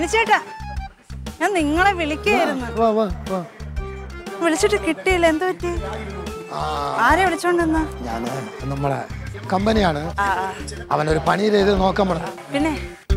മണിച്ചേട്ടാ ഞാൻ നിങ്ങളെ വിളിക്കായിരുന്നു വാ വാ വാ വിളിച്ചിട്ട് കിട്ടിയില്ല എന്ത് പറ്റി ആരെ വിളിച്ചോണ്ടെന്നാ ഞാൻ നമ്മളെ കമ്പനിയാണ് ആ ആ. അവനൊരു പണി ചെയ്ത് നോക്കാൻ പറഞ്ഞു പിന്നെ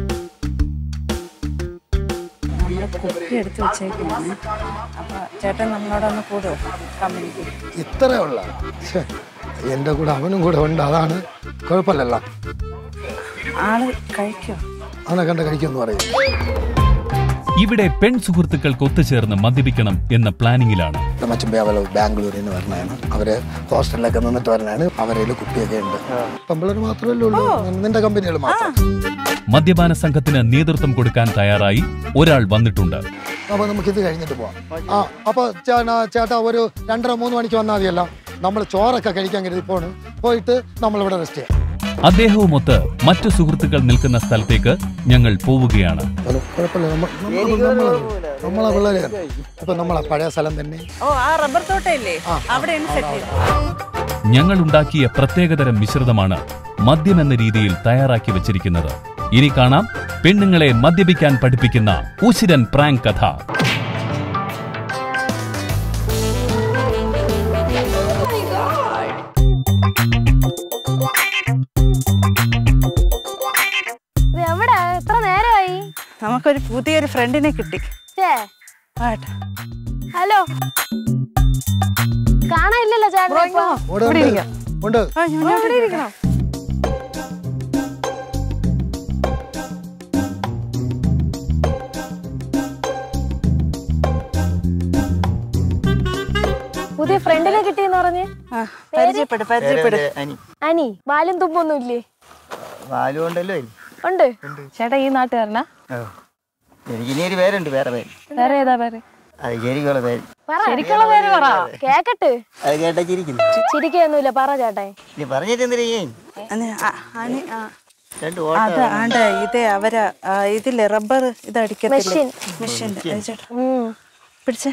നമ്മള് കുപ്പി എടുത്ത് വെച്ചേക്കാണ് അപ്പൊ ചേട്ടൻ നമ്മളോടൊന്ന് കൂടുവോ കമ്പനിക്ക് ഇത്രയുള്ള എൻ്റെ കൂടെ അവനും കൂടെ ഉണ്ട് അതാണ് കുഴപ്പമില്ലല്ലോ ആള് കഴിക്കോ അവനെ കണ്ട് കഴിക്കുമെന്ന് പറയും ഇവിടെ പെൺ സുഹൃത്തുക്കൾക്ക് ഒത്തുചേർന്ന് മദ്യപിക്കണം എന്ന പ്ലാനിങ്ങിലാണ് മച്ചുമ്പേ അവൾ ബാംഗ്ലൂരിൽ നിന്ന് വരണതാണ് അവര് ഹോസ്റ്റലിലൊക്കെ നിന്നിട്ട് വരണതാണ് അവരേല് കുപ്പിയൊക്കെ ഉണ്ട് പെമ്പിളർ മാത്രമല്ലേ ഉള്ളൂ നിന്റെ കമ്പനികൾ മാത്രം മദ്യപാന സംഘത്തിന് നേതൃത്വം കൊടുക്കാൻ തയ്യാറായി ഒരാൾ വന്നിട്ടുണ്ട് അപ്പൊ നമുക്ക് ഇത് കഴിഞ്ഞിട്ട് പോവാം ആ അപ്പൊ ചേട്ടാ ചേട്ടാ ഒരു രണ്ടര മൂന്ന് മണിക്ക് വന്നാൽ മതിയല്ലോ നമ്മൾ ചോറൊക്കെ കഴിക്കാൻ കരുതി പോണ് പോയിട്ട് നമ്മളിവിടെ റെസ്റ്റ് ചെയ്യാം അദ്ദേഹവുമൊത്ത് മറ്റു സുഹൃത്തുക്കൾ നിൽക്കുന്ന സ്ഥലത്തേക്ക് ഞങ്ങൾ പോവുകയാണ് അത് കുഴപ്പമില്ല നമ്മ- നമ്മളെ നമ്മളെ- നമ്മളെ പിള്ളേര് ഇപ്പൊ നമ്മളെ പഴയ സ്ഥലം തന്നെ ഓ ആ റബ്ബർ തോട്ടയില്ലേ അവിടെയാണ് സെറ്റ് ചെയ്തത് ഞങ്ങൾ ഉണ്ടാക്കിയ പ്രത്യേകതരം മിശ്രിതമാണ് മദ്യം എന്ന രീതിയിൽ തയ്യാറാക്കി വച്ചിരിക്കുന്നത് ഇനി കാണാം പെണ്ണുങ്ങളെ മദ്യപിക്കാൻ പഠിപ്പിക്കുന്ന ഉശിരൻ പ്രാങ്ക് കഥ ഇത് എവിടെ എത്ര നേരമായി നമുക്കൊരു പുതിയൊരു ഫ്രണ്ടിനെ കിട്ടി ഛേ ആട്ടെ ഹലോ കാണാനില്ലല്ലോ ചേട്ടൻ ഇപ്പൊ. ഇവിടെ ഉണ്ട്. ഉണ്ട് ആ, ഞാൻ ഇവിടെ ഇരിക്കണം പുതിയ ഫ്രണ്ടിനെ കിട്ടിയെന്ന് പറഞ്ഞ് ആ, പരിചയപ്പെട് പരിചയപ്പെട് അനി അനി വാലും തുമ്പൊന്നും ഇല്ലേ വാലും ഉണ്ടല്ലോ അതിൽ. ഉണ്ട് ചേട്ടാ ഈ നാട്ടുകാരനാ ഓ. എനിക്ക് ഇനി ഒരു പേരുണ്ട് വേറെ പേര് വേറെ ഏതാ പേര് അത് ശരിക്കുള്ള പേര് പറ ശരിക്കുള്ള പേര് പറ കേക്കട്ട് അത് കേട്ടാ ചിരിക്കുന്നു ചിരിക്കൊന്നുമില്ല പറ ചേട്ടേ നീ പറഞ്ഞിട്ട് എന്തിനാ ചെയ്യും അനി, ആ, അനി, ആ. രണ്ട് അത് ഓട്ടം ആണ്ട് ഇതേ അവരാ ആ, ഇതില്ലേ റബ്ബർ ഇത് അടിക്കത്തില്ലേ മെഷീൻ. മെഷീൻ ചേട്ടാ ഉം. പിടിച്ചേ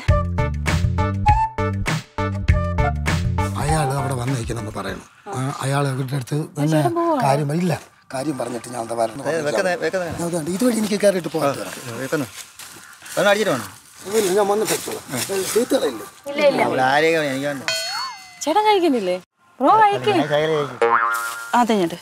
അയാൾ അവിടെ വന്നിരിക്കുന്നെന്ന് പറയണം ആ, അയാൾ ഇവരുടെ അടുത്ത് പിന്നെ കാര്യം ഇല്ല കാര്യം പറഞ്ഞിട്ട് ഞാൻ എന്താ വെക്കുന്ന പറയുന്നത് വെക്കുന്ന അതുകൊണ്ട് ഇതുവഴി എനിക്ക് കയറിയിട്ട് പോകാൻ വെക്കുന്നു ഒന്ന് അടിച്ചിട്ട് വേണം ഞാൻ വന്നിട്ട് വെച്ചോളാം ചീത്തകളില്ല ഇല്ല ഇല്ല അവിടെ ആരെയൊക്കെ വേണം എനിക്ക് വേണ്ട ചേട്ടൻ കഴിക്കുന്നില്ലേ ബ്രോ കഴിക്ക് ഞാൻ ശകലം കഴിച്ചു അതെ ഞണ്ട്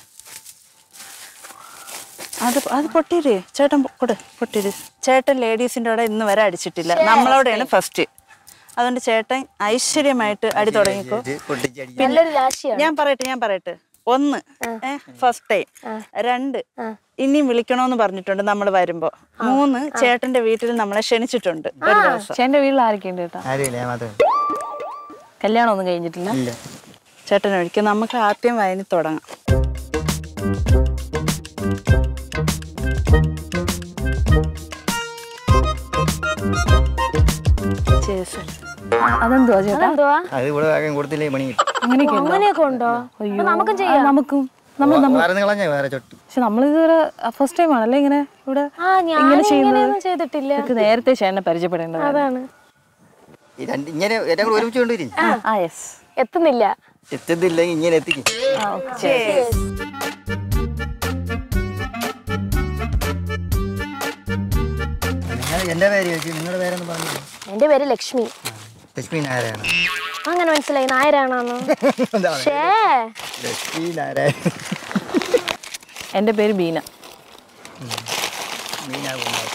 അത് അത് പൊട്ടിയിരേ ചേട്ടൻ പൊ- കൊടു പൊട്ടിയിര് ചേട്ടൻ ലേഡീസിന്റെ അവിടെ ഇന്ന് വരെ അടിച്ചിട്ടില്ല നമ്മളവിടെയാണ് ഫസ്റ്റ് അതുകൊണ്ട് ചേട്ടൻ ഐശ്വര്യമായിട്ട് അടി തുടങ്ങിക്കോ ഇത് പൊട്ടിച്ചടിച്ചു നല്ലൊരു രാശിയാണ് ഞാൻ പറയട്ടെ ഞാൻ പറയട്ടെ ഒന്ന് ഫസ്റ്റ് ടൈം രണ്ട് ഇനിയും വിളിക്കണോന്ന് പറഞ്ഞിട്ടുണ്ട് നമ്മൾ വരുമ്പോ മൂന്ന് ചേട്ടന്റെ വീട്ടിൽ നമ്മളെ ക്ഷണിച്ചിട്ടുണ്ട് ഒരു ദിവസം ചേട്ടന്റെ വീട്ടിൽ ആരൊക്കെ ഉണ്ട് ചേട്ടാ ആരുമില്ല ഞാൻ മാത്രമേ കല്യാണം ഒന്നും കഴിഞ്ഞിട്ടില്ല ഇല്ല ചേട്ടൻ ഒഴിക്കും നമുക്ക് ആദ്യം വയനി തുടങ്ങാം ചേസ് അതെന്തുവാ ചേട്ടാ അതെന്തുവാ അത് ഇവിടെ ആകെ കൊടുത്തില്ലേ പണി കിട്ടും അങ്ങനെയൊക്കെ ഉണ്ടോ? അങ്ങനെയൊക്കെ ഉണ്ടോ അയ്യോ അപ്പൊ നമുക്കും ആ, ചെയ്യാം നമുക്കും നമ്മൾ വേറെ കളഞ്ഞ വേറെ ചൊട്ട് പക്ഷെ നമ്മളിതുവരെ ഫസ്റ്റ് ടൈം ആണല്ലേ ഇങ്ങനെ ഇവിടെ ആ ഞാൻ ഇങ്ങനെ ചെയ്യുന്നത് ഇങ്ങനെയൊന്നും ചെയ്തിട്ടില്ല ഇതൊക്കെ നേരത്തെ ചേട്ടനെ പരിചയപ്പെടേണ്ടത് അതാണ് ഈ രണ്ട് ഇങ്ങനെ ഏറ്റവും കൂടെ ഒരുമിച്ച് കൊണ്ടുവരും ആ യെസ് എത്തുന്നില്ല എത്തുന്നില്ലെങ്കിൽ ഇങ്ങനെ എത്തിക്കും ആ ഓക്കെ നിങ്ങൾ എൻ്റെ പേര് ചോദിച്ചു നിങ്ങളുടെ പേരെന്ന് പറഞ്ഞില്ല എന്റെ പേര് ലക്ഷ്മി ലക്ഷ്മി നാരായണ അങ്ങനെ മനസ്സിലായി നായരാണോന്ന് ഷേ ലക്ഷ്മി നാരായണ എൻ്റെ പേര് ബീന മീനാ കുമാർ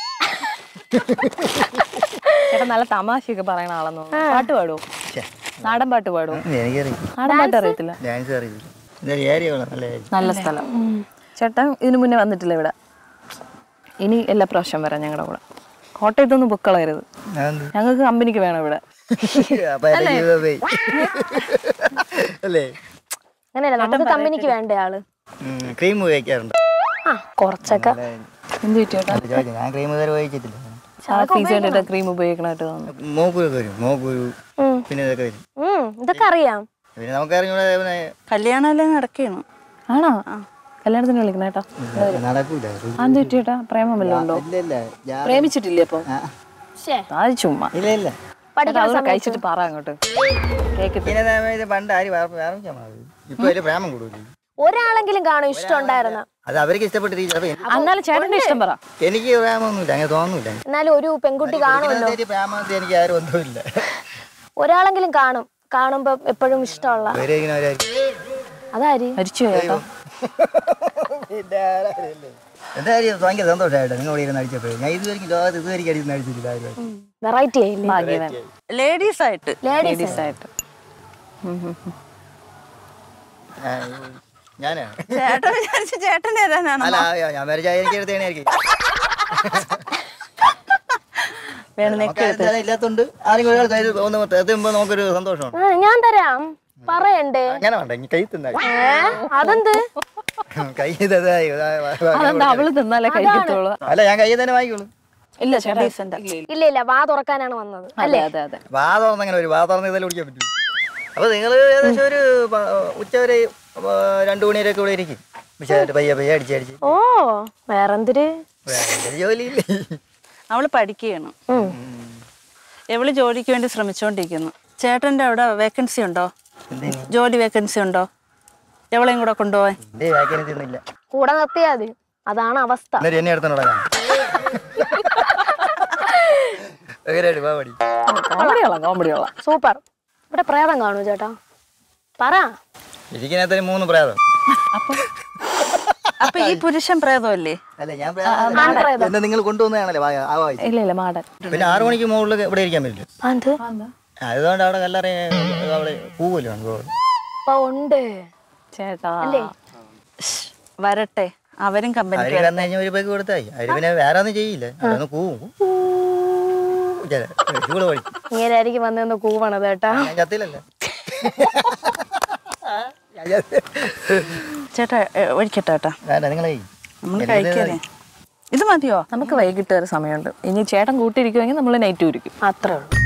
ചേട്ടൻ നല്ല തമാശയൊക്കെ പറയണ ആളെന്ന് തോന്നുന്നു പാട്ട് പാടുമോ ശ്ശെ, നാടൻ പാട്ട് പാടുമോ എനിക്കറിയാം നാടൻ പാട്ട് അറിയത്തില്ല ഡാൻസ് അറിയില്ല ഇതൊരു ഏരിയ കൊള്ളാം നല്ല ഏരിയ നല്ല സ്ഥലം ചേട്ടൻ ഇതിനു മുന്നേ വന്നിട്ടില്ല ഇവിടെ ഇനി എല്ലാ പ്രാവശ്യം വരാം ഞങ്ങളുടെ കൂടെ കോട്ടയത്തൊന്നും ബുക്കളയരുത് അതെന്ത്? ഞങ്ങൾക്ക് കമ്പനിക്ക് വേണം ഇവിടെ അപ്പൊ എൻ്റെ ജീവിതം പോയി അല്ലേ അങ്ങനെയല്ല നമുക്ക് കമ്പനിക്ക് വേണ്ട ആള് ക്രീം ഉപയോഗിക്കാറുണ്ട് ആ കുറച്ചൊക്കെ എന്ത് ചേട്ടാ അത് ചോദിച്ചു ഞാൻ ക്രീം ഇതുവരെ ഉപയോഗിച്ചിട്ടില്ല ഫീസ് കണ്ടിട്ട് ക്രീം ഉപയോഗിക്കണമായിട്ട് തോന്നുന്നു മോക്കുരൊക്കെ വരും മോക്കുരു ഉം. പിന്നെ ഇതൊക്കെ വരും ഉം ഇതൊക്കെ അറിയാം പിന്നെ നമുക്കറിഞ്ഞൂടെ പിന്നെ കല്യാണം എല്ലാം നടക്കുകയാണ് ആണോ കല്യാണത്തിന് വിളിക്കണം കേട്ടോ നടക്കൂല അതെന്ത് ചേട്ടാ പ്രേമം വല്ലതും ഉണ്ടോ ഇല്ല ഇല്ല ഞാൻ- പ്രേമിച്ചിട്ടില്ലേ അപ്പൊ ആ, ശേ അത് ചുമ്മാ ഇല്ല ഇല്ല പഠിക്കുന്ന അതുകൂടെ സമയത്ത് കഴിച്ചിട്ട് പറ അങ്ങോട്ട് കേക്കത്തില്ല ഇങ്ങനെ സമയത്ത് പണ്ട് ആര് വേർപ്പിച്ചാൽ മതി ഇപ്പൊ അതിൽ പ്രേമം കൂടുതൽ ഒരാളെങ്കിലും കാണും ഇഷ്ടം ഉണ്ടായിരുന്ന അത് അവർക്ക് ഇഷ്ടപ്പെട്ടിരിക്കും ചിലപ്പോ എനിക്ക് എന്നാലും ചേട്ടന്റെ ഇഷ്ടം പറ എനിക്ക് പ്രേമൊന്നുമില്ല അങ്ങനെ തോന്നുന്നില്ല എന്നാലും ഒരു പെൺകുട്ടി കാണുമല്ലോ ഇതിനെതിരെ പ്രേമത്തിൽ എനിക്ക് ആരും ഒന്നുമില്ല ഒരാളെങ്കിലും കാണും കാണുമ്പോ എപ്പോഴും ഇഷ്ടമുള്ള അവരെ ഇങ്ങനെ അവരായിരിക്കും അതാര് മരിച്ചു ചേട്ടാ പിന്നെ ആരാരില്ലേ? എന്തായാലും ഭയങ്കര സന്തോഷമായിട്ട് നിങ്ങൾ ഇവിടെ ഇരുന്ന് അടിച്ചപ്പോഴേ ഞാൻ ഇതുവരെയും ലോകത്ത് ഇതുവരെയും അടിക്കുന്ന അടിച്ചിട്ടില്ല ആരും വെറൈറ്റി ആയില്ലേ ഭാഗ്യവാൻ ലേഡീസ് ആയിട്ട് ലേഡീസ് ലേഡീസ് ആയിട്ട് ആ, ഞാനാ ചേട്ടൻ വിചാരിച്ചു ചേട്ടൻ തരാനാണ് അല്ല ആ, ഞാൻ വരച്ച എനിക്ക് എടുത്തേനായിരിക്കും വേണം നമുക്ക് ആരും ഇല്ലാത്തോണ്ട് ആരെങ്കിലും ഒരാൾ കയ്യിൽ ഒന്ന് എത്തുമ്പോ നമുക്കൊരു സന്തോഷമാണ് ആ, ഞാൻ തരാം പറയണ്ടേ അങ്ങനെ വേണ്ട ഇനി കൈ തിന്നാ ഏ അതെന്ത് കൈ തന്നായി. ആ, ആ, ആ, അതെന്താ അവള് തിന്നാലേ കഴിക്കത്തുള്ളൂ അല്ല ഞാൻ കൈ തന്നെ വാങ്ങിക്കോളൂ ഇല്ല ചേട്ടാ ഇല്ല ഇല്ല വാ തുറക്കാനാണ് വന്നത് അതെ അതെ അതെ വാ തുറന്ന് അങ്ങനെ ഒരു വാ തുറന്ന് ഇതെല്ലാം കുടിക്കാൻ പറ്റും അപ്പൊ നിങ്ങൾ ഏകദേശം ഒരു പ- ഉച്ചവരെ ആ, രണ്ടു മണിവരെയൊക്കെ ഇവിടെ ഇരിക്കും വിശാലായിട്ട് പയ്യെ പയ്യെ അടിച്ചടിച്ച് ഓ വേറെന്തൊരു വേറെ ജോലിയില്ലേ അവള് പഠിക്കുകയാണ് ഉം. എവള് ജോലിക്ക് വേണ്ടി ശ്രമിച്ചുകൊണ്ടിരിക്കുന്നു ചേട്ടന്റെ അവിടെ വേക്കൻസി ഉണ്ടോ എന്തിന്? ജോലി വേക്കൻസി ഉണ്ടോ എവളെയും കൂടെ കൊണ്ടുപോവാൻ എന്തേ വാക്കിനെ തിന്നില്ല കൂടെ നിർത്തിയാ മതി അതാണ് അവസ്ഥ എന്നിട്ട് എന്നെ അടുത്തോണ്ടാ എങ്ങനെയാണ് വാ പടി കോമഡി കൊള്ളാം കോമഡി കൊള്ളാം സൂപ്പർ ഇവിടെ പ്രേതം കാണൂ ചേട്ടാ പറ ഇരിക്കുന്നതിന് മൂന്ന് പ്രേതം അപ്പൊ ഈ പുരുഷൻ പ്രേതമല്ലേ അല്ല ഞാൻ പ്രേതം എന്നെ നിങ്ങൾ കൊണ്ടുവന്നതാണല്ലേ വാ ആ വായി ഇല്ല ഇല്ല മാടൻ പിന്നെ ആറു മണിക്ക് മുകളിൽ ഇവിടെ ഇരിക്കാൻ പറ്റില്ല അത് അതുകൊണ്ട് അവിടെ കല്ലറ അവിടെ പൂവല്ലോ ഇപ്പൊ ഉണ്ട് ചേട്ടാ ശ്ശ്, വരട്ടെ അവരും കമ്പനി അവര് വന്നു കഴിഞ്ഞാൽ ഒരു ബൈക്ക് കൊടുത്തായി അവര് പിന്നെ വേറെ ഒന്നും ചെയ്യില്ല അതൊന്ന് കൂവും കൂടെ പഠിക്കും ഇങ്ങനെ ആയിരിക്കും വന്നെന്ന് കൂവണത് കേട്ടാ ഞാൻ ചത്തില്ലല്ലോ ചേട്ടാ ഏ, ഒഴിക്കട്ടെ ചേട്ടാ വേണ്ട നിങ്ങളെ നമ്മൾ കഴിക്കാനേ ഇത് മതിയോ നമുക്ക് വൈകിട്ട് വരെ സമയമുണ്ട് ഇനി ചേട്ടൻ കൂട്ടിരിക്കുമെങ്കിൽ നമ്മൾ നൈറ്റ് ഉരിക്കും അത്രേ ഉള്ളൂ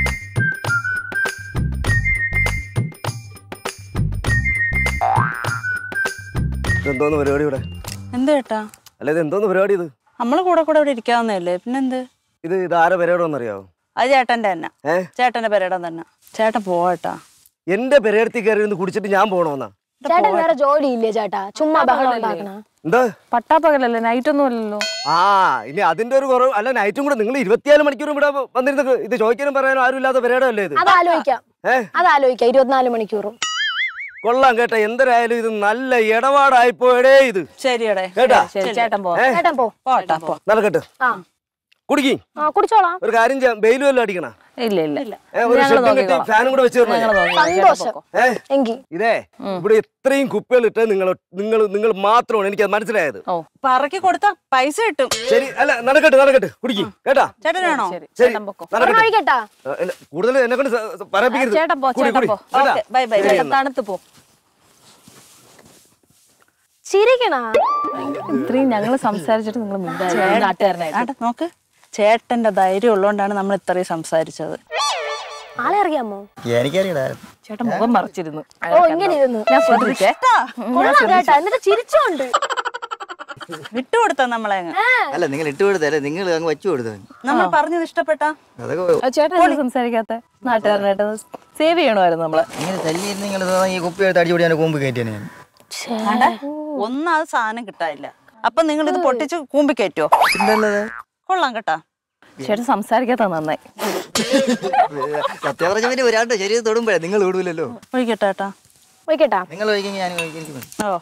എന്തോന്ന് പരിപാടി ഇവിടെ എന്ത് ചേട്ടാ അല്ല ഇത് എന്തോന്ന് പരിപാടി ഇത് നമ്മള് കൂടെ കൂടെ ഇവിടെ ഇരിക്കാവുന്നതല്ലേ പിന്നെന്ത് ഇത് ഇത് ആരെ പരിപാടിയെന്നറിയാവോ അത് ചേട്ടന്റെ തന്നെ ഏ ചേട്ടന്റെ പെരടം തന്നെ ചേട്ടൻ പോവാട്ടാ എന്റെ പെരേടത്തി കയറി ഇരുന്ന് കുടിച്ചിട്ട് ഞാൻ പോണോന്നാ ചേട്ടൻ വേറെ ജോലി ഇല്ലേ ചേട്ടാ ചുമ്മാ ബഹളം ഉണ്ടാക്കണ എന്താ പട്ടാപ്പകലല്ലേ നൈറ്റ് ഒന്നും അല്ലല്ലോ ആ ഇനി അതിന്റെ ഒരു കുറവ് അല്ല നൈറ്റും കൂടെ നിങ്ങൾ ഇരുപത്തിനാല് മണിക്കൂറും ഇവിടെ വന്നിരുന്ന ഇത് ചോദിക്കാനും പറയാനും ആരും ഇല്ലാത്ത പരിപാടിയല്ലേ ഇത് അത് ആലോചിക്കാം ഏ അത് ആലോചിക്കാം ഇരുപത്തിനാല് മണിക്കൂറും കൊള്ളാം കേട്ടാ എന്തരായാലും ഇത് നല്ല ഇടപാടായി പോയടേ ഇത് ശരിയടെ കേട്ടാ ശരി ചേട്ടൻ പോ ഏ ചേട്ടൻ പോ പോട്ടാ പോ നടക്കട്ടെ ആ കുടിക്കി ആ കുടിച്ചോളാം ഒരു കാര്യം ചെയ്യാം ബെയിലും എല്ലാം അടിക്കണ ഇല്ല ഇല്ല ഏ, ഒരു ഞങ്ങള് ഷെഡും കെട്ടി നോക്കിക്കോളാം. ഫാനും കൂടെ വെച്ച് തരണേ ഞങ്ങള് നോക്കിക്കോളാം. ചേട്ടൻ സന്തോഷം പൊക്കോ. ഏ എങ്കി ഇതേ ഇവിടെ ഇത്രയും കുപ്പികൾ ഇട്ട് നിങ്ങൾ നിങ്ങൾ നിങ്ങൾ മാത്രമാണ് എനിക്കത് മനസ്സിലായത് ഓ പറക്കി കൊടുത്താ പൈസ കിട്ടും ശരി അല്ല നടക്കട്ടെ നടക്കട്ടെ കുടിക്കും കേട്ടാ ചേട്ടനാണോ ശരി ശരി ചേട്ടൻ പൊക്കോ നടക്കട്ടെ ഒഴിക്കട്ടാ ഏ, ഇല്ല, കൂടുതൽ എന്നെ കൊണ്ട് സ- സ- പറയിപ്പിക്കരുത് ചേട്ടൻ പോ കുടി, ചേട്ടൻ കുടി. പോ കേട്ടാ? ഓക്കെ ബൈ ബൈ ചേട്ടൻ തണുത്ത് പോ ചിരിക്കണ ഇത്രയും ഞങ്ങൾ സംസാരിച്ചിട്ട് നിങ്ങൾ നാട്ടുകാരനായിട്ട് ആട്ടെ നോക്ക് ചേട്ടന്റെ ധൈര്യം ഉള്ളതുകൊണ്ടാണ് നമ്മൾ ഇത്രയും സംസാരിച്ചത് ആളെ അറിയാമോ എനിക്കറിയടാ ചേട്ടൻ മുഖം മറിച്ചിരുന്നു ഓ ഇങ്ങനെ ഇരുന്നു ഞാൻ ശ്രദ്ധിച്ചേ കൊള്ളാം കേട്ടാ എന്നിട്ട് ചിരിച്ചോണ്ട് വിട്ടുകൊടുത്ത നമ്മളെ അങ്ങ് അല്ല നിങ്ങൾ ഇട്ട് കൊടുത്തല്ലേ നിങ്ങൾ അങ്ങ് വെച്ചു കൊടുത്തു നമ്മൾ പറഞ്ഞത് ഇഷ്ടപ്പെട്ടാ അതൊക്കെ ആ, ചേട്ടൻ എന്താ സംസാരിക്കാത്ത നാട്ടുകാരനായിട്ട് സേവ് ചെയ്യണമായിരുന്നു നമ്മള് ഇങ്ങനെ തല്ലിയിരുന്ന് നിങ്ങൾ ഈ കുപ്പി എടുത്ത് അടിച്ചു ഞാൻ കൂമ്പ് കയറ്റിയാണ് ഞാൻ ഒന്നും അത് സാധനം കിട്ടാനില്ല അപ്പൊ നിങ്ങൾ ഇത് പൊട്ടിച്ച് കൂമ്പി കയറ്റോ കൊള്ളാം കേട്ടാ ചേട്ടൻ സംസാരിക്കാത്ത നന്നായി സത്യം പറഞ്ഞ പിന്നെ ഒരാളുടെ ശരീരം തൊടുമ്പോഴേ നിങ്ങൾ തൊടൂലല്ലോ ഒഴിക്കട്ടെ ചേട്ടാ ഒഴിക്കട്ടാ നിങ്ങൾ ഒഴിക്കെങ്കിൽ ഞാൻ ഒഴിക്കും എനിക്ക് മതി. ഓ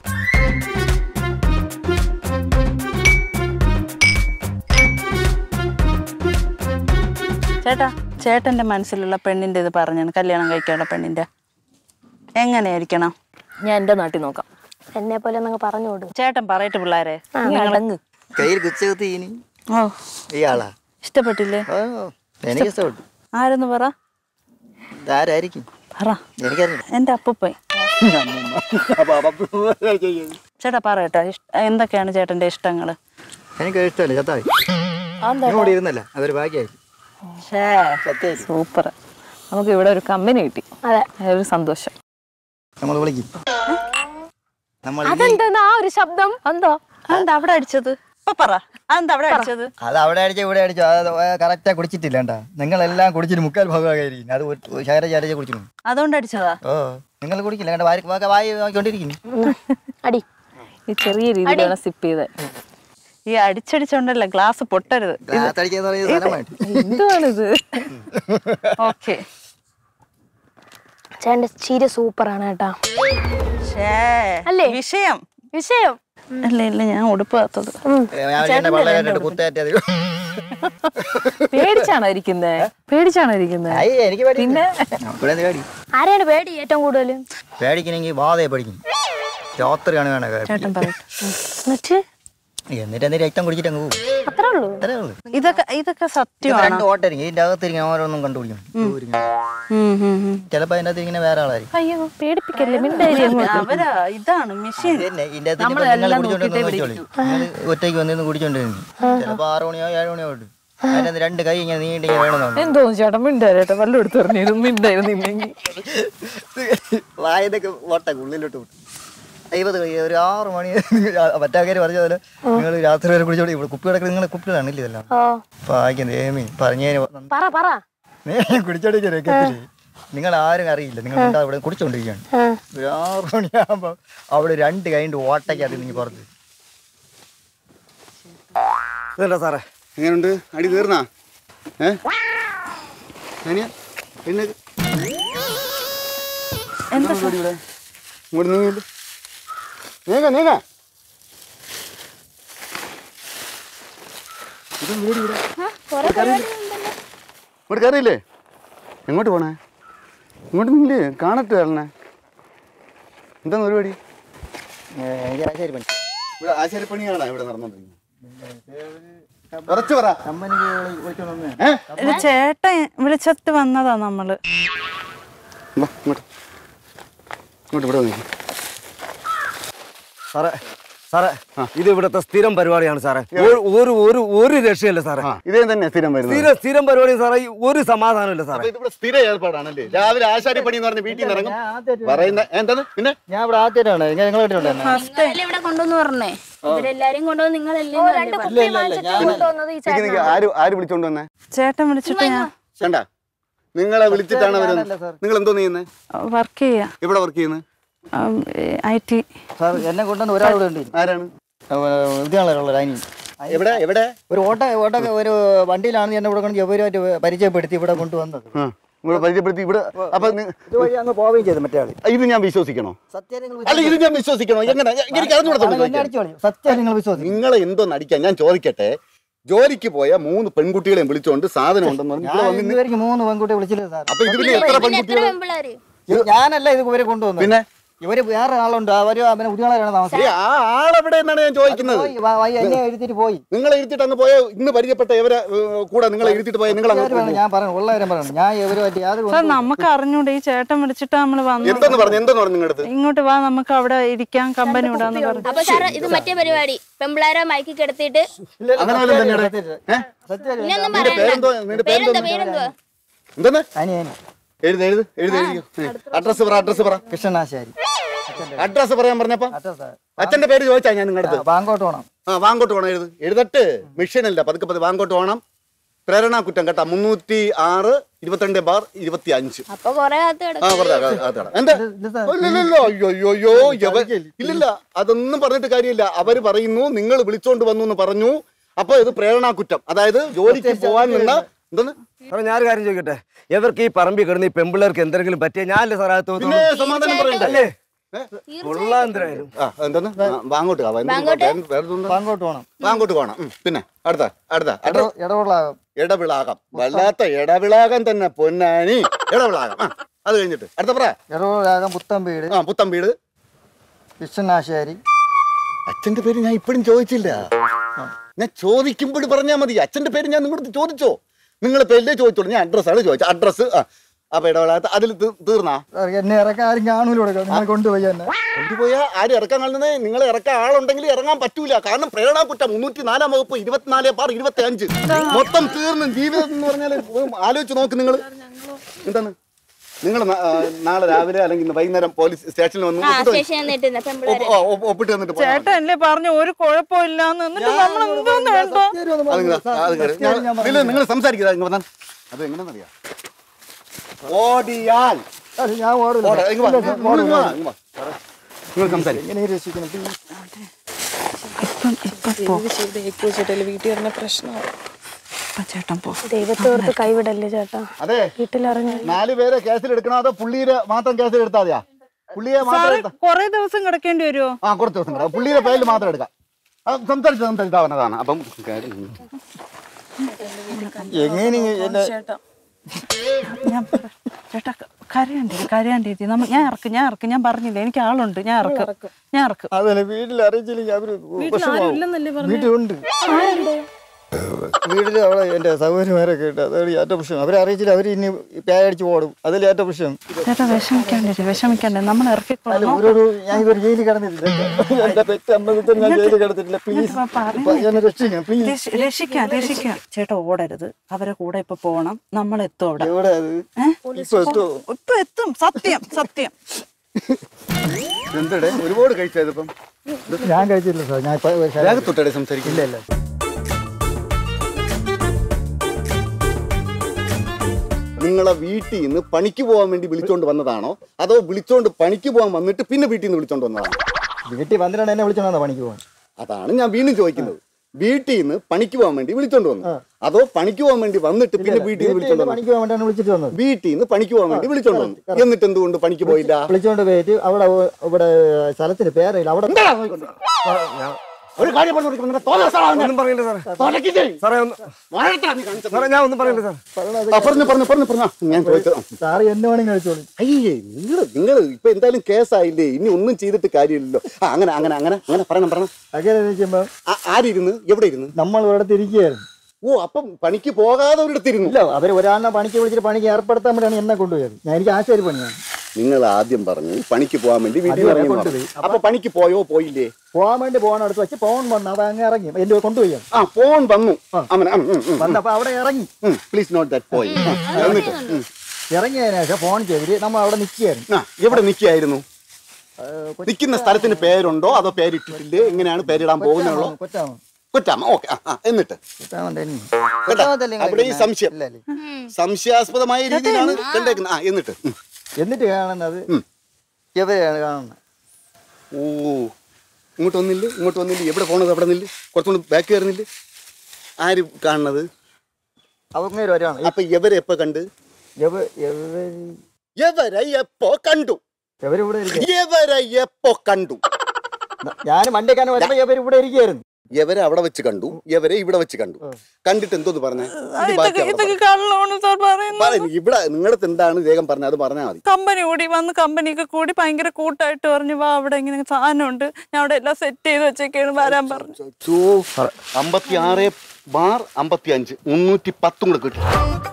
ചേട്ടാ ചേട്ടന്റെ മനസ്സിലുള്ള പെണ്ണിന്റെ ഇത് പറഞ്ഞാണ് കല്യാണം കഴിക്കാനുള്ള പെണ്ണിന്റെ എങ്ങനെയായിരിക്കണം ഞാൻ എന്റെ നാട്ടിൽ നോക്കാം എന്നെ പോലെ ഒന്നങ്ങ് പറഞ്ഞു കൊടു ചേട്ടൻ പറയട്ടെ പിള്ളേരെ അടങ്ങ് കയ്യിൽ കുച്ചകുത്തി ഇനി ഓ ഇയാളാ ഇഷ്ടപ്പെട്ടില്ലേ ഓ എനിക്ക് ഇഷ്ടപ്പെട്ടു ആരെന്ന് പറ ഇതാരായിരിക്കും പറ എനിക്കറിയില്ല എന്റെ അപ്പൂപ്പൻ ചേട്ടാ പറയട്ടെ ഇഷ്- എന്തൊക്കെയാണ് ചേട്ടന്റെ ഇഷ്ടങ്ങള് എനിക്ക് ഇഷ്ടമല്ല ചത്തായി ഇവിടെ ഇരുന്നല്ല അതൊരു ഭാഗ്യമായി സൂപ്പർ നമുക്ക് ഇവിടെ ഒരു കമ്പനി കിട്ടി അതെ ഒരു സന്തോഷം നമ്മൾ വിളിക്കും നമ്മൾ ഈ- അതെന്താ ആ ഒരു ശബ്ദം എന്തോ അതെന്താ അവിടെ അടിച്ചത് ഇപ്പൊ പറ അതെന്താ അവിടെ അടിച്ചത് അത് അവിടെ അടിച്ച ഇവിടെ അടിച്ചു അത് കറക്റ്റാ കുടിച്ചിട്ടില്ല കേട്ടാ നിങ്ങളെല്ലാം കുടിച്ചിട്ട് മുക്കാൽ ഭാഗമായിരിക്കും അത് ഒരു ശകര ചരച്ച കുടിച്ചിട്ടുണ്ട് അതുകൊണ്ട് അടിച്ചതാ ഓ നിങ്ങൾ കുടിക്കില്ല കണ്ട വായി വായി വായി നോക്കിക്കൊണ്ടിരിക്കുന്നു അടി ഈ ചെറിയ രീതിയിലാണ് സിപ്പ് ചെയ്ത് ഈ അടിച്ചടിച്ചോണ്ടല്ല ഗ്ലാസ് പൊട്ടരുത് ഗ്ലാസ് അടിക്കാന്ന് പറയുന്ന സ്ഥലം വേണ്ടി എന്തുവാണിത് ഓക്കെ ചേട്ടന്റെ ചീര സൂപ്പറാണ് കേട്ടാ അല്ലേ? വിഷയം വിഷയം ഇല്ല ഇല്ല ഞാൻ ഉടുപ്പ് കാത്തത് ഞാൻ എന്റെ വളരെ കുത്തേറ്റത് പേടിച്ചാണോ ഇരിക്കുന്നേ പേടിച്ചാണോ ഇരിക്കുന്നേ അയ്യ എനിക്ക് പേടി പിന്നെ ഇവിടെ എന്ത് പേടി ആരെയാണ് പേടി ഏറ്റവും കൂടുതൽ പേടിക്കണമെങ്കിൽ ബാധയെ പഠിക്കും രാത്രിയാണ് വേണ ചേട്ടൻ പറയട്ടെ എന്നിട്ട് എന്നിട്ട് എന്തെങ്കിലും രക്തം കുടിച്ചിട്ട് അങ്ങ് പോകും അത്രേ ഉള്ളൂ അത്രേ ഉള്ളൂ ഇതൊക്കെ ഇതൊക്കെ ഇത് സത്യമാണ് രണ്ട് ഓട്ടായിരിക്കും ഇതിന്റെ അകത്തിരിക്കുന്ന ഓരോന്നും കണ്ടുപിടിക്കണം ചിലപ്പോ അതിന്റെ അകത്ത് ഇങ്ങനെ വേറെ ആളായിരിക്കും അയ്യോ പേടിപ്പിക്കല്ലേ മിണ്ടായി അവരാ ഇതാണ് മെഷീൻ ഇതന്നെ, ഇതിന്റെ അകത്ത് ഇനിയിപ്പോ നിങ്ങൾ കുടിച്ചോണ്ടിരുന്ന് നോക്കിക്കോളി. നിങ്ങൾ ഒറ്റയ്ക്ക് വന്നിരുന്ന് കുടിച്ചോണ്ടിരുന്നു ചിലപ്പോ ആറ് മണിയോ ഏഴ് മണിയോ ഉണ്ട് അതിന്റെ രണ്ട് കൈ ഇങ്ങനെ നീണ്ടി ഇങ്ങനെ വേണമെന്നുണ്ട് എന്തോ ചേട്ടൻ മിണ്ടാരേട്ടാ വല്ലതും എടുത്ത് പറഞ്ഞിരുന്നു മിണ്ടായിരുന്നില്ലെങ്കിൽ വായതൊക്കെ ഓട്ടൊക്കെ ഉള്ളിലോട്ട് വിട്ടു അയ്യപ്പത് ഒരു ആറ് മണി മറ്റാൾക്കാർ പറഞ്ഞ പോലെ നിങ്ങൾ രാത്രി വരെ കുടിച്ചോളി ഇവിടെ കുപ്പി കിടക്കുന്ന നിങ്ങൾ കുപ്പി കാണില്ല ഇതെല്ലാം ഓ ഭാഗ്യം ദേമി പറഞ്ഞതിന് പറ പറ കുടിച്ചോണ്ടിരിക്കത്തില്ലേ നിങ്ങൾ ആരും അറിയില്ല നിങ്ങൾ എന്താ ഇവിടെ കുടിച്ചോണ്ടിരിക്കുകയാണ് ആ. ഒരു ആറ് മണിയാകുമ്പോൾ അവിടെ രണ്ട് കൈണ്ട് ഓട്ടയ്ക്ക് അത് നിങ്ങൾ പുറത്ത് ഇതല്ല സാറേ എങ്ങനെയുണ്ട് അടി തീർന്നാ ഏ അനിയ പിന്നെ എന്താ പരിപാടി ഇവിടെ ഇങ്ങോട്ട് നീങ്ങില്ല നീങ്ങ നീങ്ങ ഇതെന്ത് പരിപാടി ഇവിടെ ഇങ്ങോട്ട് കയറിയില്ലേ എങ്ങോട്ട് പോണേ ഇങ്ങോട്ട് നിന്നില്ലേ കാണട്ടെ ആളിനെ എന്താണ് പരിപാടി എനിക്ക് ആശാരി പണി ഇവിടെ ആശാരിപ്പണിയാണോ ഇവിടെ നടന്നോണ്ടിരിക്കുന്നത് ഉറച്ചു പറ കമ്പനിക്ക് വിളിച്ചോണ്ട് വന്നേ ഏ ഇത് ചേട്ടൻ വിളിച്ചിട്ട് വന്നതാ നമ്മള് വാ, ഇങ്ങോട്ട് ഇങ്ങോട്ട് ഇവിടെ വന്നേ സാറേ സാറേ ഇത് ഇവിടുത്തെ സ്ഥിരം പരിപാടിയാണ് സാറേ ഒരു- ഒരു ഒരു ഒരു രക്ഷയല്ല സാറേ ആ ഇതേ തന്നെ സ്ഥിരം വരുന്നത് സ്ഥിരം സ്ഥിരം പരിപാടി സാറേ ഈ ഒരു സമാധാനമില്ല സാറേ അപ്പൊ ഇതിവിടെ സ്ഥിര ഏർപ്പാടാണല്ലേ രാവിലെ ആശാരി പണി എന്ന് പറഞ്ഞ് വീട്ടിൽ നിന്ന് ഇറങ്ങും പറയുന്ന എന്താണ് പിന്നെ ഞാൻ ഇവിടെ ആദ്യമായിട്ടാണ് നിങ്ങൾ കേട്ടിട്ടുണ്ടോ നിങ്ങളല്ലേ ഇവിടെ കൊണ്ടുവന്ന് പറഞ്ഞേ ഇവരെല്ലാരും കൊണ്ടുവന്ന് നിങ്ങളല്ലേ രണ്ട് കുപ്പി വാങ്ങിച്ചിട്ട് കൊണ്ടുവന്നത് ഈ നിക്ക് നിക്ക്, ആര് ആര് വിളിച്ചോണ്ട് വന്നേ ചേട്ടൻ വിളിച്ചിട്ട് ഞാൻ കണ്ട നിങ്ങളെ വിളിച്ചിട്ടാണ് വരുന്നത് നിങ്ങൾ എന്തോ ചെയ്യുന്നത് വർക്ക് ചെയ്യാ ഇവിടെ വർക്ക് ചെയ്യുന്നത് ഐ ടി സാർ എന്നെ കൊണ്ടുവന്ന് ഒരാളിവിടെ ഉണ്ട് ആരാണ് വിദ്യാളരുള്ള അനി എവിടെ എവിടെ ഒരു ഓട്ട ഓട്ട ഒരു വണ്ടിയിലാണ് എന്നെ ഇവിടെ കൊണ്ട് ജൗപരമായിട്ട് പരിചയപ്പെടുത്തി ഇവിടെ കൊണ്ടുവന്നത് ആ, ഇവിടെ പരിചയപ്പെടുത്തി ഇവിടെ അപ്പൊ നി- ഇതുവഴി അങ്ങ് പോവുകയും ചെയ്തു മറ്റേ ആള് ഇത് ഞാൻ വിശ്വസിക്കണോ സത്യം നിങ്ങൾ അല്ല ഇത് ഞാൻ വിശ്വസിക്കണോ എങ്ങനെ എനിക്ക് അറിഞ്ഞൂടാ എന്നെ അടിച്ചു കളയും സത്യം നിങ്ങൾ വിശ്വസിക്കും നിങ്ങളെ എന്തോ നടിക്കാൻ ഞാൻ ചോദിക്കട്ടെ ജോലിക്ക് പോയ മൂന്ന് പെൺകുട്ടികളെയും വിളിച്ചോണ്ട് സാധനം ഉണ്ടെന്ന് പറഞ്ഞ് ഇവിടെ ഞാൻ വന്ന് നി- ഇതുവരെയ്ക്ക് മൂന്ന് പെൺകുട്ടിയെ വിളിച്ചില്ല സാർ അപ്പൊ ഇത് പിന്നെ എത്ര എത്ര പെൺകുട്ടികൾ പെമ്പിള്ളാര് ഇത് ഞാനല്ല ഇത് ഇവരെ കൊണ്ടുവന്നത് പിന്നെ ഇവര് വേറെ ആളുണ്ട് അവര് അവനെ ഉദ്യോഗാണ് ഏ, താമസം ആ ആളെവിടെ എന്നാണ് ഞാൻ ചോദിക്കുന്നത് പോയി വ- വയ്യ, എന്നെ എഴുതിട്ട് പോയി നിങ്ങളെ ഇരുത്തിട്ട് അങ്ങ് പോയ ഇന്ന് പരിചയപ്പെട്ട ഇവരെ ഏ, കൂടെ നിങ്ങളെ ഇരുത്തിട്ട് പോയ നിങ്ങൾ ഇവര് വേണം, ഞാൻ പറഞ്ഞു ഉള്ള കാര്യം പറയണം ഞാൻ ഇവരുമായിട്ട് യാതൊരു സാർ നമുക്ക് അറിഞ്ഞൂടെ ഈ ചേട്ടൻ വിളിച്ചിട്ട് നമ്മൾ വന്നു എന്തെന്ന് പറഞ്ഞു എന്തെന്ന് പറഞ്ഞു നിങ്ങളുടെ അടുത്ത് ഇങ്ങോട്ട് വാ നമുക്ക് അവിടെ ഇരിക്കാം കമ്പനി വിടാന്ന് പറഞ്ഞു അപ്പൊ സാറ് ഇത് മറ്റേ പരിപാടി പെമ്പിള്ളാരെ മയക്കി കിടത്തിയിട്ട് അങ്ങനെ വല്ലതും തന്നെയാണ് ഏ? ഇനിയൊന്നും നിന്റെ പേരെന്തോ പറയണ്ട നിന്റെ പേരെന്താ പേരെന്തോ പേരെന്തുവാ എന്തെന്ന് അനിയന് എഴുത് എഴുത് എഴുത് എഴുതി അഡ്രസ് പറ അഡ്രസ് പറ കൃഷ്ണനാശാരി അഡ്രസ് പറയാൻ പറഞ്ഞപ്പോ അഡ്രസ് അച്ഛന്റെ പേര് ചോദിച്ചാ ഞാൻ നിങ്ങളുടെ അടുത്ത് ബാങ്കോട്ട് പോണം ആ വാങ്കോട്ട് പോണം എഴുത് എഴുതട്ട് മിഷനല്ല പതുക്കെ പതുക്കെ വാങ്കോട്ട് പോകണം പ്രേരണ കുറ്റം കേട്ടാ മുന്നൂറ്റി ആറ് ഇരുപത്തിരണ്ട് ബാർ ഇരുപത്തി അഞ്ച് അപ്പൊ കൊറേ കാലത്ത് ആ കിടക്കും വെറുതെ അക- അകത്താണ്. എന്താ ഇല്ലല്ലോ അയ്യോ അയ്യോ അയ്യോ ഇവ- ഇല്ലില്ല അതൊന്നും പറഞ്ഞിട്ട് കാര്യമില്ല അവര് പറയുന്നു നിങ്ങൾ വിളിച്ചോണ്ട് വന്നു എന്ന് പറഞ്ഞു അപ്പൊ ഇത് പ്രേരണാ കുറ്റം അതായത് ജോലിക്ക് പോവാൻ നിന്ന എന്തോന്ന് സാറേ ഞാനൊരു കാര്യം ചോദിക്കട്ടെ ഇവർക്ക് ഈ പറമ്പിൽ കിടന്ന് ഈ പെമ്പിള്ളേർക്ക് എന്തെങ്കിലും പറ്റിയ ഞാനല്ലേ സാറേ അകത്ത് പിന്നെ സമാധാനം പറയണ്ടേ അല്ലേ കൊള്ളാൻ എന്തായാലും ആ എന്തോന്ന് ആ, വാങ്ങോട്ട് ആവാം. എന്ത് വേറെ- വേറെ ഇതൊന്നും- ബാങ്കോട്ട് പോണം വാങ്ങോട്ട് പോകണം ഉം, പിന്നെ അടുത്ത അടുത്ത അഡ്രസ് ഇടവുള്ളാകും ഇടവിളാകം വല്ലാത്ത ഇടവിളാകം തന്നെ പൊന്നാനി ഇടവിളാകം ആ അത് കഴിഞ്ഞിട്ട് അടുത്ത പറ ഇടവുള്ളാകം പുത്തൻ വീട് ആ പുത്തൻ വീട് കൃഷ്ണനാശാരി അച്ഛന്റെ പേര് ഞാൻ ഇപ്പോഴും ചോദിച്ചില്ല ഞാൻ ചോദിക്കുമ്പോൾ പറഞ്ഞാൽ മതി അച്ഛന്റെ പേര് ഞാൻ നിങ്ങളുടെ ചോദിച്ചോ നിങ്ങളെ പേരിലേ ചോദിച്ചോളൂ ഞാൻ അഡ്രസ്സാണ് ചോദിച്ചത് അഡ്രസ്സ് ആ അപ്പൊ ഇടവിളാകത്ത് അതിൽ തീ- തീർന്നാ എന്നെ ഇറക്കാൻ ആരും കാണൂല ഇവിടെ നിങ്ങൾ കൊണ്ടുപോയി എന്നെ കൊണ്ടുപോയാൽ ആരും ഇറക്കാൻ കാണുന്നത് നിങ്ങളെ ഇറക്കാൻ ആളുണ്ടെങ്കിൽ ഇറങ്ങാൻ പറ്റൂല കാരണം പ്രേരണ കുറ്റം മുന്നൂറ്റി നാലാം വകുപ്പ് ഇരുപത്തിനാല് പാർ ഇരുപത്തി അഞ്ച് മൊത്തം തീർന്നു ജീവിതം എന്ന് പറഞ്ഞാൽ ആലോചിച്ച് നോക്ക് നിങ്ങൾ എന്താണ് നിങ്ങൾ നാളെ രാവിലെ അല്ലെങ്കിൽ ഇന്ന് വൈകുന്നേരം പോലീസ് സ്റ്റേഷനിൽ വന്ന് ആ ഒപ്പിട്ട് വയ്ക്ക്. സ്റ്റേഷനിൽ നിന്നിട്ട് പെമ്പിള്ളാര് ഒപ്പ്- ആ, ഒപ്പ്- ഒപ്പിട്ട് തന്നിട്ട് പോയാൽ മതി. ചേട്ടൻ അല്ലേ പറഞ്ഞു ഒരു കുഴപ്പമില്ലാന്ന് എന്നിട്ട് നമ്മൾ എന്തോന്ന് വേണ്ടോ അത് ഇങ്ങ് താ, അത് കേറ്. ഞാൻ- ഇല്ല, നിങ്ങൾ സംസാരിക്കുക ഇങ്ങ് വന്നാ. അത് എങ്ങനെയാണെന്നറിയാം ഓടിയാൽ ഞാൻ ഓടില്ല ഓടാ, ഇങ്ങ് വാ, ഇങ്ങ് വാ, ഇങ്ങ് വാ. നിങ്ങൾ സംസാരിക്കും എങ്ങനെ രക്ഷിക്കണം please. ഇപ്പം ഇപ്പം പോ വീട്ടിൽ വരുന്ന പ്രശ്നമാണ് ഇപ്പം ചേട്ടൻ പോ ദൈവത്തോർത്ത് കൈവിടല്ലേ ചേട്ടാ അതെ വീട്ടിലറിഞ്ഞ നാല് പേരെ കേസിൽ എടുക്കണോ അതോ പുള്ളിയുടെ മാത്രം കേസിൽ എടുത്താൽ മതിയാ പുള്ളിയെ മാത്രം സാറ് എടുത്താ കൊറേ ദിവസം കിടക്കേണ്ടി വരുമോ ആ കുറച്ച് ദിവസം കിടക്കാം പുള്ളിയുടെ പേരിൽ മാത്രം എടുക്കാം അത് സംസാരിച്ച് സംസാരിച്ചാവുന്നതാണ് അപ്പം എങ്ങനെ എന്നെ ഞാൻ പറ- ചേട്ടാ കരയാണ്ടി കരയാണ്ടി നമ്മ ഞാൻ ഇറക്കും ഞാൻ ഇറക്കും ഞാൻ പറഞ്ഞില്ല എനിക്ക് ആളുണ്ട് ഞാൻ ഇറക്കും ഞാൻ ഇറക്കും അതല്ല വീട്ടിൽ അറിയിച്ചില്ലെങ്കിൽ അവര് വിഷമാവും വീട്ടിലുണ്ട് വീട്ടിൽ അവിടെ എന്റെ സഹോദരിമാരൊക്കെ ഉണ്ട് അതാണ് ഏറ്റവും പ്രശ്നം അവരെ അറിയിച്ചില്ല അവർ ഇനി പേയടിച്ച് ഓടും അതല്ലേ ഏറ്റവും പ്രശ്നം ചേട്ടാ വിഷമിക്കാണ്ടേ വിഷമിക്കാണ്ടേ നമ്മൾ ഇറക്കിക്കൊള്ളു ഓരോരോ ഞാൻ ഇവർ ജയിലിൽ കിടന്നിട്ടില്ല എന്റെ പെറ്റ അമ്മ ഞാൻ ജയിലിൽ കിടന്നിട്ടില്ല പ്ലീസ് എന്നെ രക്ഷിക്കണം പ്ലീസ് രക്ഷിക്കാം രക്ഷിക്കാം ചേട്ടാ ഓടരുത് അവരെ കൂടെ ഇപ്പൊ പോണം നമ്മൾ എത്തും അവിടെ എവിടെ അത് ഏ? ഇപ്പൊ എത്തുമോ ഇപ്പൊ എത്തും സത്യം സത്യം എന്തടേ ഒരുപാട് കഴിച്ചതിപ്പം ഞാൻ കഴിച്ചില്ല സാർ ഞാൻ ഇപ്പൊ ഒരു ശരാ- തൊട്ടടെ സംസാരിക്കില്ല ഇല്ല നിങ്ങളെ വീട്ടിൽ നിന്ന് പണിക്ക് പോകാൻ വേണ്ടി വിളിച്ചോണ്ട് വന്നതാണോ അതോ വിളിച്ചോണ്ട് പണിക്ക് പോകാൻ വന്നിട്ട് പിന്നെ വീട്ടിൽ നിന്ന് വിളിച്ചോണ്ട് വന്നതാണോ വീട്ടിൽ വന്നിട്ടാണ് എന്നെ വിളിച്ചോണ്ടാ പണിക്ക് പോകാൻ അതാണ് ഞാൻ വീണ്ടും ചോദിക്കുന്നത് വീട്ടിൽ നിന്ന് പണിക്ക് പോകാൻ വേണ്ടി വിളിച്ചോണ്ട് വന്നു അതോ പണിക്ക് പോകാൻ വേണ്ടി വന്നിട്ട് പിന്നെ വീട്ടിൽ നിന്ന് വിളിച്ചോണ്ട് വന്നു പണിക്ക് പോകാൻ വേണ്ടിയാണ് വിളിച്ചിട്ട് വന്നത് വീട്ടിൽ നിന്ന് പണിക്ക് പോകാൻ വേണ്ടി വിളിച്ചോണ്ട് വന്നു എന്നിട്ട് എന്തുകൊണ്ട് പണിക്ക് പോയില്ല വിളിച്ചോണ്ട് പോയിട്ട് അവിടെ ഒ- ഇവിടെ സ്ഥലത്തിന് പേരയില്ല അവിടെ ഒരു കാര്യം പറഞ്ഞു കൊടുക്കണം. നിനക്ക് തോന്നുന്ന സ്ഥലമാണ് ഞാൻ. ഒന്നും പറയില്ല സാറേ തുടക്കിച്ചേ. സാറേ ഒന്ന് വഴക്കാ നീ കാണിച്ചത്. സാറേ ഞാൻ ഒന്നും പറയില്ല സാർ ആ, പറഞ്ഞു പറഞ്ഞു പറഞ്ഞു പറഞ്ഞു ഞാൻ ചോദിച്ചത് സാറ് എന്നെ വേണമെങ്കിൽ കഴിച്ചോളൂ അയ്യേ നിങ്ങൾ നിങ്ങൾ ഇപ്പൊ എന്തായാലും കേസായില്ലേ ഇനി ഒന്നും ചെയ്തിട്ട് കാര്യമില്ലല്ലോ ആ അങ്ങനെ അങ്ങനെ അങ്ങനെ അങ്ങനെ പറയണം പറയണം അങ്ങനെ ഇരിക്കുമ്പോ ആ- ആരിരുന്ന് എവിടെ ഇരുന്ന് നമ്മൾ ഒരിടത്ത് ഇരിക്കുകയായിരുന്നു ഓ അപ്പം പണിക്ക് പോകാതെ ഒരിടത്തിരുന്നു ഇല്ല അവർ ഒരാളിനെ പണിക്ക് വിളിച്ചിട്ട് പണിക്ക് ഏർപ്പെടുത്താൻ വേണ്ടിയാണ് എന്നെ കൊണ്ടുപോയത് ഞാൻ എനിക്ക് ആശാരി പണിയാണ് നിങ്ങൾ ആദ്യം പറഞ്ഞു പണിക്ക് പോകാൻ വേണ്ടി വീട്ടിൽ അതുവരെ ഇറങ്ങി എന്ന് കൊണ്ടുപോയി. പറഞ്ഞു. അപ്പൊ പണിക്ക് പോയോ പോയില്ലേ പോകാൻ വേണ്ടി പോകാൻ അടുത്ത് വെച്ച് ഫോൺ വന്ന് അവ അങ്ങ് ഇറങ്ങി എന്റെ കൊണ്ടുപോയി ആ ഫോൺ വന്നു അവൻ വന്നപ്പോ അവിടെ ഇറങ്ങി പ്ലീസ് നോട്ട് ദാറ്റ് പോയി എന്നിട്ട് ഉം. ഇറങ്ങിയതിനു ശേഷം ഫോൺ ചെയ്തിട്ട് നമ്മൾ അവിടെ നിൽക്കുകയായിരുന്നു ആ, എവിടെ നിൽക്കായിരുന്നു നിൽക്കുന്ന സ്ഥലത്തിന് പേരുണ്ടോ അതോ പേരിട്ടിട്ടില്ലേ എങ്ങനെയാണ് പേരിടാൻ പോകുന്നുള്ളൂ കൊച്ചാമോ കുറ്റാമ ഓക്കെ എന്നിട്ട് കൊച്ചാമൻ തന്നെ കേട്ടോ? കൊച്ചാമത്തല്ലേ നിങ്ങൾ അവിടെ ഈ ഇരിക്കുന്നെ? സംശയം ഇല്ല, ഇല്ല. സംശയാസ്പദമായ രീതിയിലാണ് കണ്ടേക്കുന്നത് ആ എന്നിട്ട് ഉം. എന്നിട്ട് കാണുന്നത് ഉം. ഇവരെയാണ് കാണുന്നത് ഓ ഇങ്ങോട്ട് വന്നില്ല ഇങ്ങോട്ട് വന്നില്ല എവിടെ പോണത് അവിടെ നില്ല് കുറച്ചുകൊണ്ട് ബാക്ക് കയറുന്നില്ല ആര് കാണുന്നത് അവങ്ങേര് വരാണ് അപ്പൊ ഇവരെ എപ്പോ കണ്ട് ഇവ- ഇവര് എവരെ എപ്പോ കണ്ടു ഇവരിവിടെ ഇരിക്കുക എവരെ എപ്പോ കണ്ടു ഞാൻ വണ്ടിക്കാരൻ വരുമ്പോ ഇവർ ഇവിടെ ഇരിക്കുകയായിരുന്നു എവരെ അവിടെ വെച്ച് കണ്ടു എവരെ ഇവിടെ വെച്ച് കണ്ടു കണ്ടിട്ട് എന്തോന്ന് പറഞ്ഞേ ഇത് ബാക്കി അവിടെ ഇതൊക്കെ പറ. കള്ളമാണ് സാർ പറയുന്നത് പറ, ഇവിടെ നിങ്ങളുടെ എന്താണ് വേഗം പറഞ്ഞത് അത് പറഞ്ഞാൽ മതി കമ്പനി കൂടി വന്ന് കമ്പനിയൊക്കെ കൂടി ഭയങ്കര കൂട്ടായിട്ട് പറഞ്ഞു വാ അവിടെ ഇങ്ങനെ സാധനം ഉണ്ട് ഞാൻ അവിടെ എല്ലാം സെറ്റ് ചെയ്ത് വെച്ചേക്കാണ് വരാൻ പറഞ്ഞു അമ്പത്തി ആറ് ബാർ അമ്പത്തി അഞ്ച് മുന്നൂറ്റി പത്തും കൂടെ കിട്ടും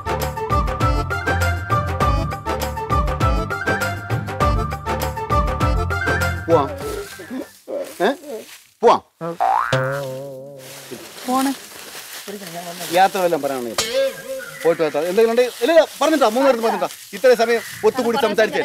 പോവാം ഏ പോവാം ഫോണ് യാത്ര വല്ലതും പറയാണെങ്കിൽ പോയിട്ട് വരാം. എന്തെങ്കിലും ഉണ്ടെങ്കിൽ ഇല്ല ഇല്ല, പറഞ്ഞിട്ടാ മൂന്ന് പേർക്ക് പറഞ്ഞിട്ടാ ഇത്രയും സമയം ഒത്തുകൂടി സംസാരിച്ചേ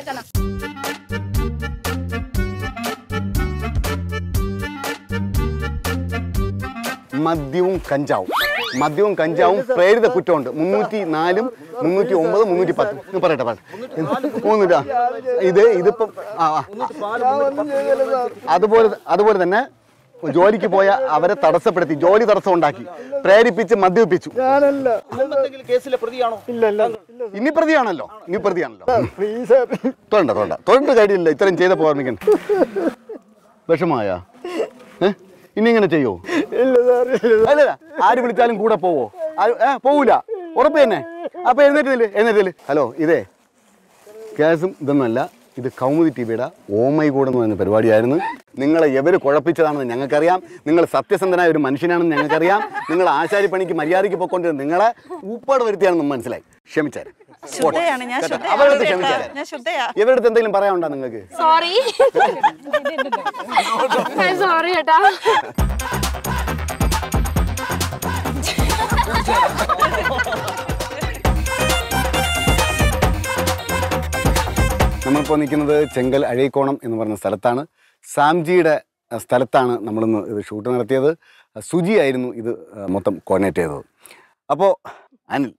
മദ്യവും കഞ്ചാവും മദ്യവും കഞ്ചാവും പ്രേരിത കുറ്റമുണ്ട് മുന്നൂറ്റി നാലും മുന്നൂറ്റി ഒമ്പത് മുന്നൂറ്റി പത്ത് ഇത് പറയട്ടെ പറയട്ടെ മൂന്നില്ല ഇത് ഇതിപ്പം ആ ആ. അതുപോലെ അതുപോലെ തന്നെ ജോലിക്ക് പോയ അവരെ തടസ്സപ്പെടുത്തി ജോലി തടസ്സം ഉണ്ടാക്കി പ്രേരിപ്പിച്ച് മദ്യപിച്ചു കേസിലെ പ്രതിയാണോ ഇല്ല ഇല്ല ഇനി പ്രതിയാണല്ലോ ഇനി പ്രതിയാണല്ലോ പ്ലീസ് തൊണ്ട തൊണ്ട തൊണ്ട കാര്യമില്ല ഇത്രയും ചെയ്ത പോകാൻ വിഷമായ ഏ ഇനി ഇങ്ങനെ ചെയ്യോ ഇല്ല സാർ അല്ലല്ല ആര് വിളിച്ചാലും കൂടെ പോവോ ആര്- ഏ പോവൂല ഉറപ്പ് തന്നെ അപ്പൊ എഴുന്നേറ്റില്ല എഴുന്നേറ്റില്ല ഹലോ ഇതേ കേസും ഇതൊന്നുമല്ല ഇത് കൗമുദി ടി വിയുടെ ഓമൈ കൂടെ എന്ന് പറയുന്ന പരിപാടിയായിരുന്നു നിങ്ങളെ എവര് കുഴപ്പിച്ചതാണെന്ന് ഞങ്ങൾക്കറിയാം നിങ്ങൾ സത്യസന്ധനായ ഒരു മനുഷ്യനാണെന്ന് ഞങ്ങൾക്കറിയാം നിങ്ങൾ ആശാരിപ്പണിക്ക് മര്യാദയ്ക്ക് പോയിക്കൊണ്ട് നിങ്ങളെ ഊപ്പാട് വരുത്തിയാണെന്ന് മനസ്സിലായി ക്ഷമിച്ചാൽ ശുദ്ധയാണ് ഞാൻ അവരുടെ ശുദ്ധയാണ് ക്ഷമിച്ചാൽ ഞാൻ ശുദ്ധയാ ഇവരുടെ അടുത്ത് എന്തെങ്കിലും പറയാനുണ്ടോ നിങ്ങൾക്ക് സോറി സോറി ചേട്ടാ നമ്മളിപ്പോൾ നിൽക്കുന്നത് ചെങ്കൽ അഴീക്കോണം എന്ന് പറയുന്ന സ്ഥലത്താണ് സാംജിയുടെ അഹ്, സ്ഥലത്താണ് നമ്മളിന്ന് ഇത് ഷൂട്ട് നടത്തിയത് സുജി ആയിരുന്നു ഇത് അഹ്, മൊത്തം കോർഡിനേറ്റ് ചെയ്തത് അപ്പോൾ അനിൽ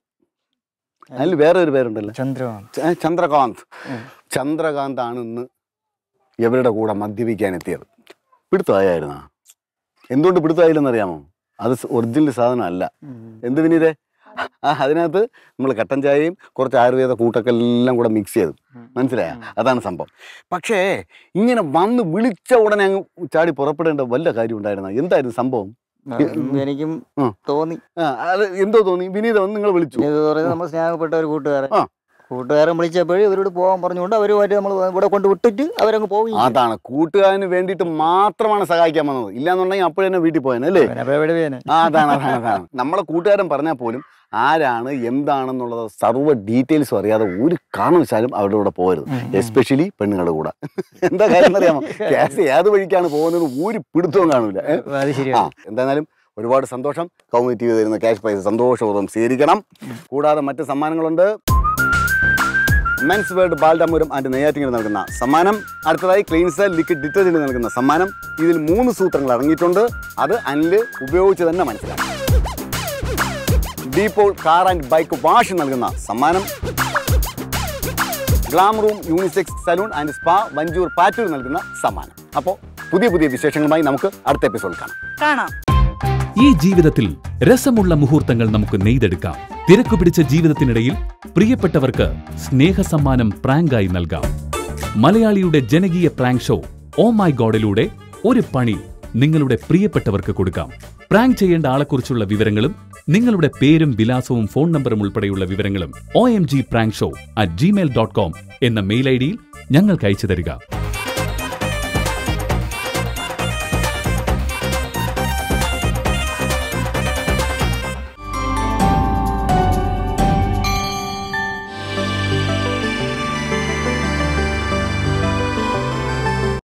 അനിൽ വേറെ ഒരു പേരുണ്ടല്ലോ ചന്ദ്രമാണ് ച- ചന്ദ്രകാന്ത് ചന്ദ്രകാന്ത് ആണ് ഇന്ന് ഇവരുടെ കൂടെ മദ്യപിക്കാൻ എത്തിയത് പിടുത്തമായിരുന്നാ എന്തുകൊണ്ട് പിടുത്തമായില്ലെന്നറിയാമോ അത് ഒറിജിനൽ സാധനം അല്ല എന്ത് വിനീതേ ആ അതിനകത്ത് നമ്മൾ കട്ടൻ ചായയും കുറച്ച് ആയുർവേദ കൂട്ടൊക്കെ എല്ലാം കൂടെ മിക്സ് ചെയ്തു മനസ്സിലായ അതാണ് സംഭവം പക്ഷേ ഇങ്ങനെ വന്ന് വിളിച്ച ഉടനെ അങ്ങ് ചാടി പുറപ്പെടേണ്ട വല്ല കാര്യം ഉണ്ടായിരുന്ന എന്തായിരുന്നു സംഭവം എനിക്കും ആ. തോന്നി ആ, അത് എന്തോ തോന്നി വിനീത വന്ന് നിങ്ങൾ വിളിച്ചു ഇത് പറയുന്നത് നമ്മൾ സ്നേഹപ്പെട്ട ഒരു കൂട്ടുകാരൻ ആ. കൂട്ടുകാരൻ വിളിച്ചപ്പോഴും ഇവരോട് പോകാൻ പറഞ്ഞുകൊണ്ട് അവരുമായിട്ട് നമ്മൾ ഇവിടെ കൊണ്ട് വിട്ടിട്ട് അവരങ്ങ് പോവുകയും ചെയ്തു. അതാണ് കൂട്ടുകാരന് വേണ്ടിയിട്ട് മാത്രമാണ് സഹായിക്കാൻ വന്നത് ഇല്ലാന്നുണ്ടെങ്കിൽ അപ്പോഴെന്നെ വീട്ടിൽ പോയേനെ അല്ലേ പിന്നെ അപ്പൊ എവിടെ പോയേനെ? ആ അതാണ് അതാണ് അതാണ് നമ്മളെ കൂട്ടുകാരൻ പറഞ്ഞാൽ പോലും ആരാണ് എന്താണെന്നുള്ളത് സർവ്വ ഡീറ്റെയിൽസും അറിയാതെ ഒരു കാരണവശാലും അവരുടെ കൂടെ പോകരുത് എസ്പെഷ്യലി പെണ്ണുങ്ങളുടെ കൂടെ എന്താ കാര്യം അറിയാമോ ക്യാസ് ഏത് വഴിക്കാണ് പോകുന്നത് ഒരു പിടുത്തവും കാണൂല ഏ? അത് ആ ശരിയാണ് എന്തായാലും ഒരുപാട് സന്തോഷം കൗമുദി ടി വി തരുന്ന ക്യാഷ് പ്രൈസ് സന്തോഷപൂർവ്വം സ്വീകരിക്കണം കൂടാതെ മറ്റ് സമ്മാനങ്ങളുണ്ട് മെൻസ് വേൾഡ് ബാൽഡാമൂരം ആൻഡ് നെയ്യാറ്റിങ്ങിന് നൽകുന്ന സമ്മാനം അടുത്തതായി ക്ലീൻസർ ലിക്വിഡ് ഡിറ്റർജന്റ് നൽകുന്ന സമ്മാനം ഇതിൽ മൂന്ന് സൂത്രങ്ങൾ അടങ്ങിയിട്ടുണ്ട് അത് അനില് ഉപയോഗിച്ച് തന്നെ മനസ്സിലാക്കാം Depaul car and bike wash നൽകുന്ന സമ്മാനം glam room unisex salon and spa Vanchoor Pattoor നൽകുന്ന സമ്മാനം അപ്പോൾ പുതിയ പുതിയ വിശേഷങ്ങളുമായി നമുക്ക് അടുത്ത എപ്പിസോഡ് കാണാം കാണാം ഈ ജീവിതത്തിൽ രസമുള്ള മുഹൂർത്തങ്ങൾ നമുക്ക് നെയ്തെടുക്കാം തിരക്കു പിടിച്ച ജീവിതത്തിനിടയിൽ പ്രിയപ്പെട്ടവർക്ക് സ്നേഹസമ്മാനം പ്രാങ്കായി നൽകാം മലയാളിയുടെ ജനകീയ പ്രാങ്ക് ഷോ ഓ മൈ ഗോഡിലൂടെ ഒരു പണി നിങ്ങളുടെ പ്രിയപ്പെട്ടവർക്ക് കൊടുക്കാം പ്രാങ്ക് ചെയ്യേണ്ട ആളെക്കുറിച്ചുള്ള വിവരങ്ങളും നിങ്ങളുടെ പേരും വിലാസവും ഫോൺ നമ്പറും ഉൾപ്പെടെയുള്ള വിവരങ്ങളും O M G prank show at Gmail dot com എന്ന മെയിൽ ഐ ഡിയിൽ ഞങ്ങൾക്ക് അയച്ചു തരിക